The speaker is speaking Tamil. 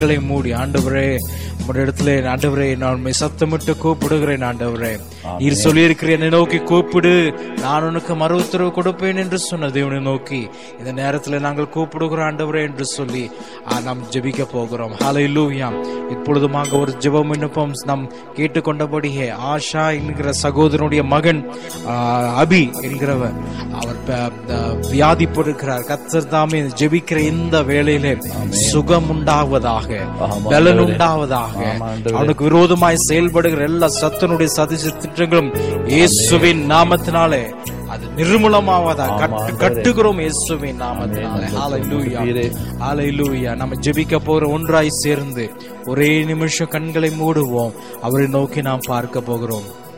கண்களை மூடி ஆண்டவரே உங்களுடைய இடத்துல ஆண்டவரே நான் உண்மை சத்தமிட்டு கூப்பிடுகிறேன் ஆண்டவரே நீர் சொல்லியிருக்கிற என்னை நோக்கி கூப்பிடு நான் உனக்கு மறு உத்தரவு கொடுப்பேன் என்று சொன்ன தேவனை நோக்கி இந்த நேரத்துல நாங்கள் கூப்பிடுகிறோம் ஆண்டவரே என்று சொல்லி ஆ, நாம் ஜெபிக்க போகிறோம் ஹalleluya இப்பொழுதுமாக ஒரு ஜெபம் விண்ணப்பம் நாம் கேட்டுக்கொண்டபடியே ஆஷா என்கிற சகோதரனுடைய மகன் ஆ, அபி என்கிறவர் அவர் ப- ப- வியாதிப்பட்டிருக்கிறார் கத்தர் தாமே ஜெபிக்கிற இந்த வேளையிலே சுகம் உண்டாவதாக பலன் உண்டாவதாக அவனுக்கு விரோதமாய் செயல்படுகிற எல்லா சத்தனுடைய சதிச திட்டங்களும் இயேசுவின் நாமத்தினாலே அது நிர்மூலமாவதா கட்டு கட்டுகிறோம் இயேசுவின் நாமத்தினாலே ஹalleluya ஹalleluya நம்ம ஜெபிக்க போற ஒன்றாய் சேர்ந்து ஒரே நிமிஷம் கண்களை மூடுவோம் அவரை நோக்கி நாம் பார்க்க போகிறோம்